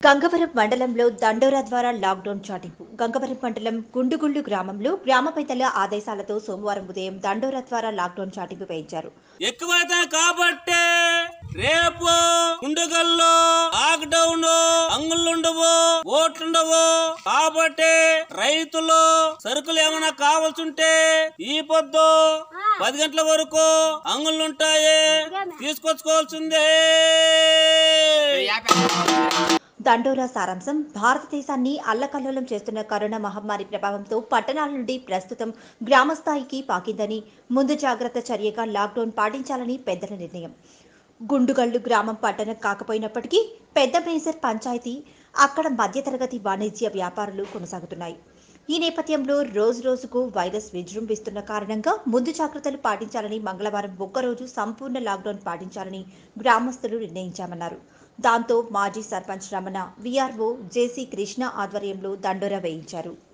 గంగవరం మండలంలో దండోరా ద్వారా లాక్డౌన్ చాటింపు గంగవరం మండలం గుండుగుళ్ళు గ్రామంలో గ్రామ పెద్దల ఆదేశాలతో సోమవారం ఉదయం దండోరా ద్వారా లాక్డౌన్ చాటింపు వేయించారు ఎక్కువైతే కాబట్టే రేపు ఉండుగల్లో లాక్డౌన్ అంగుళ్ళుండవు ఓట్లుండవు కాబట్టి రైతులు సరుకులు ఏమైనా కావాల్సింటే ఈ పొద్దు పది గంటల వరకు అంగుళ్ళుంటాయి తీసుకొచ్చుకోవాల్సిందే దండోరా సారాంశం భారతదేశాన్ని అల్లకల్లోలం చేస్తున్న కరోనా మహమ్మారి ప్రభావంతో పట్టణాల నుండి ప్రస్తుతం గ్రామస్థాయికి పాకిందని ముందు జాగ్రత్త చర్యగా లాక్డౌన్ పాటించాలని పెద్దల నిర్ణయం గుండుగల్లు గ్రామం పట్టణం కాకపోయినప్పటికీ పెద్ద మేజర్ పంచాయతీ అక్కడ మధ్యతరగతి వాణిజ్య వ్యాపారాలు కొనసాగుతున్నాయి ఈ నేపథ్యంలో రోజు రోజుకు వైరస్ విజృంభిస్తున్న కారణంగా ముందు జాగ్రత్తలు పాటించాలని మంగళవారం ఒక్కరోజు సంపూర్ణ లాక్డౌన్ పాటించాలని గ్రామస్తులు నిర్ణయించామన్నారు దాంతో మాజీ సర్పంచ్ రమణ వీఆర్ఓ జేసీ కృష్ణ ఆధ్వర్యంలో దండోరా వేయించారు